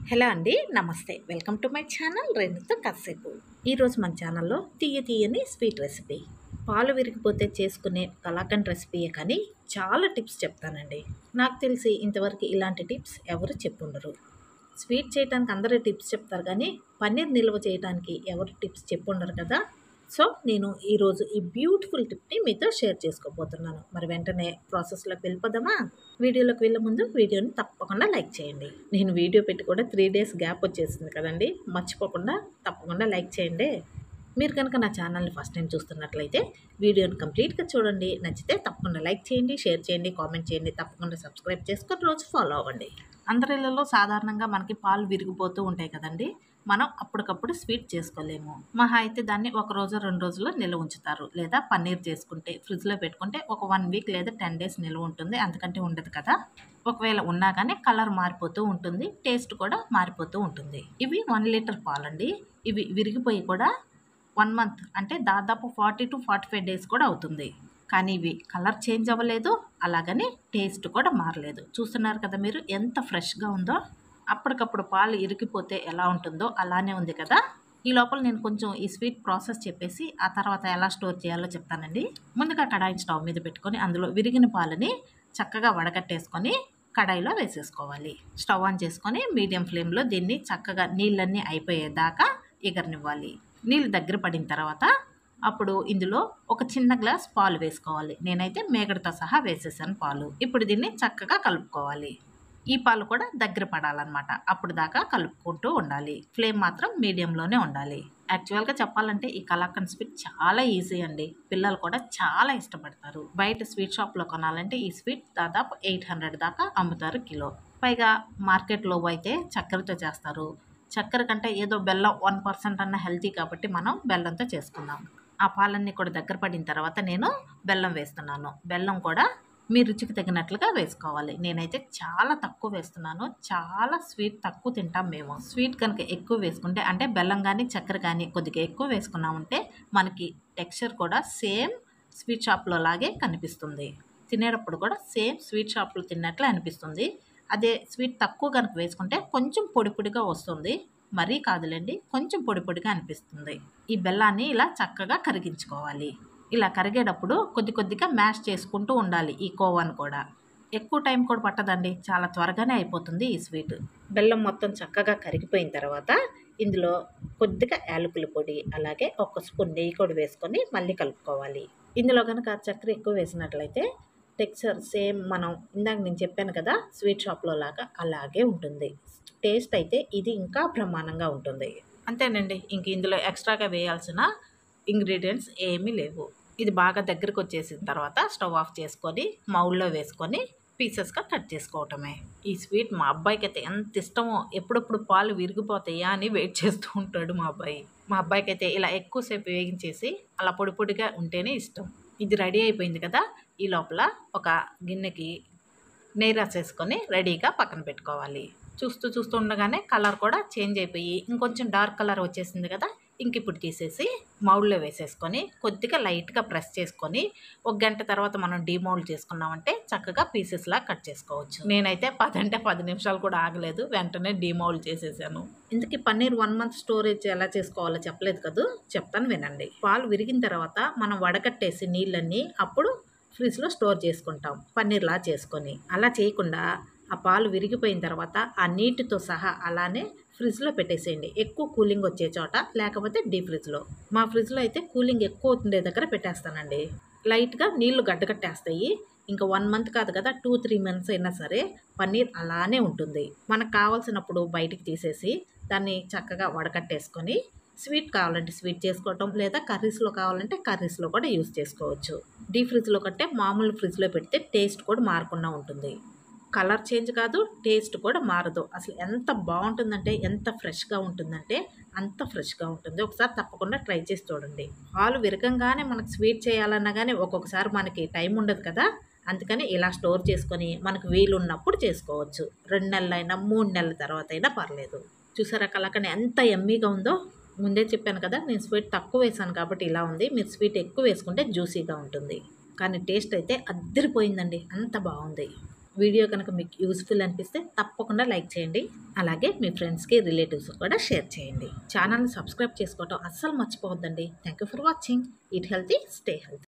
hello అండి నమస్తే welcome to my channel రేణుతో కాసేపు ఈరోజు మన ఛానల్లో తీయ తీయని స్వీట్ రెసిపీ పాలు విరిగిపోతే చేసుకునే కలాకండ్ రెసిపీయే కానీ చాలా టిప్స్ చెప్తానండి నాకు తెలిసి ఇంతవరకు ఇలాంటి టిప్స్ ఎవరు చెప్పుండరు స్వీట్ చేయడానికి అందరూ టిప్స్ చెప్తారు కానీ పన్నీర్ నిల్వ చేయడానికి ఎవరు టిప్స్ చెప్పుండరు కదా సో నేను ఈరోజు ఈ బ్యూటిఫుల్ టిప్ని మీతో షేర్ చేసుకోబోతున్నాను మరి వెంటనే ప్రాసెస్లోకి వెళ్ళిపోదామా వీడియోలోకి వెళ్ళే ముందు వీడియోని తప్పకుండా లైక్ చేయండి నేను వీడియో పెట్టి కూడా త్రీ డేస్ గ్యాప్ వచ్చేసింది కదండి మర్చిపోకుండా తప్పకుండా లైక్ చేయండి మీరు కనుక నా ఛానల్ని ఫస్ట్ టైం చూస్తున్నట్లయితే వీడియోని కంప్లీట్గా చూడండి నచ్చితే తప్పకుండా లైక్ చేయండి షేర్ చేయండి కామెంట్ చేయండి తప్పకుండా సబ్స్క్రైబ్ చేసుకొని రోజు ఫాలో అవ్వండి అందరిళ్ళలో సాధారణంగా మనకి పాలు విరిగిపోతూ ఉంటాయి కదండి మనం అప్పటికప్పుడు స్వీట్ చేసుకోలేము మహా అయితే దాన్ని ఒక రోజు రెండు రోజుల్లో నిల్వ ఉంచుతారు లేదా పన్నీర్ చేసుకుంటే ఫ్రిడ్జ్లో పెట్టుకుంటే ఒక వన్ వీక్ లేదా టెన్ డేస్ నిల్వ ఉంటుంది అంతకంటే ఉండదు కదా ఒకవేళ ఉన్నా కానీ కలర్ మారిపోతూ ఉంటుంది టేస్ట్ కూడా మారిపోతూ ఉంటుంది ఇవి వన్ లీటర్ పాలండి ఇవి విరిగిపోయి కూడా వన్ మంత్ అంటే దాదాపు forty to forty five days కూడా అవుతుంది కానీ ఇవి కలర్ చేంజ్ అవ్వలేదు అలాగని టేస్ట్ కూడా మారలేదు చూస్తున్నారు కదా మీరు ఎంత ఫ్రెష్గా ఉందో అప్పటికప్పుడు పాలు ఇరికిపోతే ఎలా ఉంటుందో అలానే ఉంది కదా ఈ లోపల నేను కొంచెం ఈ స్వీట్ ప్రాసెస్ చెప్పేసి ఆ తర్వాత ఎలా స్టోర్ చేయాలో చెప్తానండి ముందుగా కడాయి స్టవ్ మీద పెట్టుకొని అందులో విరిగిన పాలని చక్కగా వడగట్టేసుకొని కడాయిలో వేసేసుకోవాలి స్టవ్ ఆన్ చేసుకొని మీడియం ఫ్లేమ్లో దీన్ని చక్కగా నీళ్ళన్నీ అయిపోయేదాకా ఎగరనివ్వాలి నీళ్ళు దగ్గర పడిన తర్వాత అప్పుడు ఇందులో ఒక చిన్న గ్లాస్ పాలు వేసుకోవాలి నేనైతే మేగడతో సహా వేసేసాను పాలు ఇప్పుడు దీన్ని చక్కగా కలుపుకోవాలి ఈ పాలు కూడా దగ్గర పడాలన్నమాట అప్పుడు దాకా కలుపుకుంటూ ఉండాలి ఫ్లేమ్ మాత్రం మీడియంలోనే ఉండాలి యాక్చువల్గా చెప్పాలంటే ఈ కలాకండ్ స్వీట్ చాలా ఈజీ అండి పిల్లలు కూడా చాలా ఇష్టపడతారు బయట స్వీట్ షాప్లో కొనాలంటే ఈ స్వీట్ దాదాపు ఎయిట్ హండ్రెడ్ దాకా అమ్ముతారు కిలో పైగా మార్కెట్లో అయితే చక్కెరతో చేస్తారు చక్కెర కంటే ఏదో బెల్లం వన్ పర్సెంట్ అన్న హెల్తీ కాబట్టి మనం బెల్లంతో చేసుకుందాం ఆ పాలన్నీ కూడా దగ్గర పడిన తర్వాత నేను బెల్లం వేస్తున్నాను బెల్లం కూడా మీ రుచికి తగినట్లుగా వేసుకోవాలి నేనైతే చాలా తక్కువ వేస్తున్నాను చాలా స్వీట్ తక్కువ తింటాం మేము స్వీట్ కనుక ఎక్కువ వేసుకుంటే అంటే బెల్లం కానీ చక్కెర కానీ కొద్దిగా ఎక్కువ వేసుకున్నామంటే మనకి టెక్స్చర్ కూడా సేమ్ స్వీట్ షాప్లో లాగే కనిపిస్తుంది తినేటప్పుడు కూడా సేమ్ స్వీట్ షాప్లో తిన్నట్లే అనిపిస్తుంది అదే స్వీట్ తక్కువ కనుక వేసుకుంటే కొంచెం పొడి పొడిగా వస్తుంది మరీ కాదులేండి కొంచెం పొడి పొడిగా అనిపిస్తుంది ఈ బెల్లాన్ని ఇలా చక్కగా కరిగించుకోవాలి ఇలా కరిగేటప్పుడు కొద్ది కొద్దిగా మ్యాష్ చేసుకుంటూ ఉండాలి ఈ కోవాను కూడా ఎక్కువ టైం కూడా పట్టదండి చాలా త్వరగానే అయిపోతుంది ఈ స్వీట్ బెల్లం మొత్తం చక్కగా కరిగిపోయిన తర్వాత ఇందులో కొద్దిగా యాలకుల పొడి అలాగే ఒక స్పూన్ నెయ్యి కూడా వేసుకొని మళ్ళీ కలుపుకోవాలి ఇందులో కనుక చక్కెర ఎక్కువ వేసినట్లయితే టెక్స్చర్ సేమ్ మనం ఇందాక నేను చెప్పాను కదా స్వీట్ షాప్లో లాగా అలాగే ఉంటుంది టేస్ట్ అయితే ఇది ఇంకా బ్రహ్మాండంగా ఉంటుంది అంతేనండి ఇంక ఇందులో ఎక్స్ట్రాగా వేయాల్సిన ఇంగ్రీడియంట్స్ ఏమీ లేవు ఇది బాగా దగ్గరకు వచ్చేసిన తర్వాత స్టవ్ ఆఫ్ చేసుకొని మౌల్లో వేసుకొని పీసెస్గా కట్ చేసుకోవటమే ఈ స్వీట్ మా అబ్బాయికి అయితే ఎంత ఇష్టమో ఎప్పుడప్పుడు పాలు విరిగిపోతాయా అని వెయిట్ చేస్తూ ఉంటాడు మా అబ్బాయి మా అబ్బాయికి అయితే ఇలా ఎక్కువసేపు వేగించేసి అలా పొడి పొడిగా ఉంటేనే ఇష్టం ఇది రెడీ అయిపోయింది కదా ఈ లోపల ఒక గిన్నెకి నెయ్యి రాసేసుకొని రెడీగా పక్కన పెట్టుకోవాలి చూస్తూ చూస్తూ ఉండగానే కలర్ కూడా చేంజ్ అయిపోయి ఇంకొంచెం డార్క్ కలర్ వచ్చేసింది కదా ఇంక ఇప్పుడు తీసేసి మౌల్డ్లో వేసేసుకొని కొద్దిగా లైట్గా ప్రెస్ చేసుకొని ఒక గంట తర్వాత మనం డీమౌల్డ్ చేసుకున్నామంటే చక్కగా పీసెస్లా కట్ చేసుకోవచ్చు నేనైతే పది అంటే పది నిమిషాలు కూడా ఆగలేదు వెంటనే డీమౌల్డ్ చేసేసాను ఇందుకే పన్నీర్ వన్ మంత్ స్టోరేజ్ ఎలా చేసుకోవాలో చెప్పలేదు కదా చెప్తాను వినండి పాలు విరిగిన తర్వాత మనం వడకట్టేసి నీళ్ళన్నీ అప్పుడు ఫ్రిడ్జ్లో స్టోర్ చేసుకుంటాం పన్నీర్లా చేసుకొని అలా చేయకుండా ఆ పాలు విరిగిపోయిన తర్వాత ఆ నీటితో సహా అలానే ఫ్రిడ్జ్లో పెట్టేసేయండి ఎక్కువ కూలింగ్ వచ్చే చోట లేకపోతే డీప్ ఫ్రిడ్జ్లో మా ఫ్రిడ్జ్లో అయితే కూలింగ్ ఎక్కువ ఉండే దగ్గర పెట్టేస్తానండి లైట్గా నీళ్లు గడ్డకట్టేస్తాయి ఇంకా వన్ మంత్ కాదు కదా టూ త్రీ మంత్స్ అయినా సరే పన్నీర్ అలానే ఉంటుంది మనకు కావాల్సినప్పుడు బయటికి తీసేసి దాన్ని చక్కగా వడకట్టేసుకొని స్వీట్ కావాలంటే స్వీట్ చేసుకోవటం లేదా కర్రీస్లో కావాలంటే కర్రీస్లో కూడా యూస్ చేసుకోవచ్చు డీప్ ఫ్రిడ్జ్లో కంటే మామూలు ఫ్రిడ్జ్లో పెడితే టేస్ట్ కూడా మారకుండా ఉంటుంది కలర్ చేంజ్ కాదు టేస్ట్ కూడా మారదు అసలు ఎంత బాగుంటుందంటే ఎంత ఫ్రెష్గా ఉంటుందంటే అంత ఫ్రెష్గా ఉంటుంది ఒకసారి తప్పకుండా ట్రై చేసి చూడండి పాలు విరగంగానే మనకు స్వీట్ చేయాలన్నా కానీ ఒక్కొక్కసారి మనకి టైం ఉండదు కదా అందుకని ఇలా స్టోర్ చేసుకొని మనకు వీలున్నప్పుడు చేసుకోవచ్చు రెండు నెలలైనా మూడు నెలల తర్వాత అయినా పర్లేదు చూసారా కలకని ఎంత ఎమ్మీగా ఉందో ముందే చెప్పాను కదా నేను స్వీట్ తక్కువ వేసాను కాబట్టి ఇలా ఉంది మీరు స్వీట్ ఎక్కువ వేసుకుంటే జ్యూసీగా ఉంటుంది కానీ టేస్ట్ అయితే అద్దరిపోయిందండి అంత బాగుంది వీడియో కనుక మీకు యూస్ఫుల్ అనిపిస్తే తప్పకుండా లైక్ చేయండి అలాగే మీ ఫ్రెండ్స్కి రిలేటివ్స్ కూడా షేర్ చేయండి ఛానల్ని సబ్స్క్రైబ్ చేసుకోవటం అస్సలు మర్చిపోవద్దండి thank you for watching eat healthy stay healthy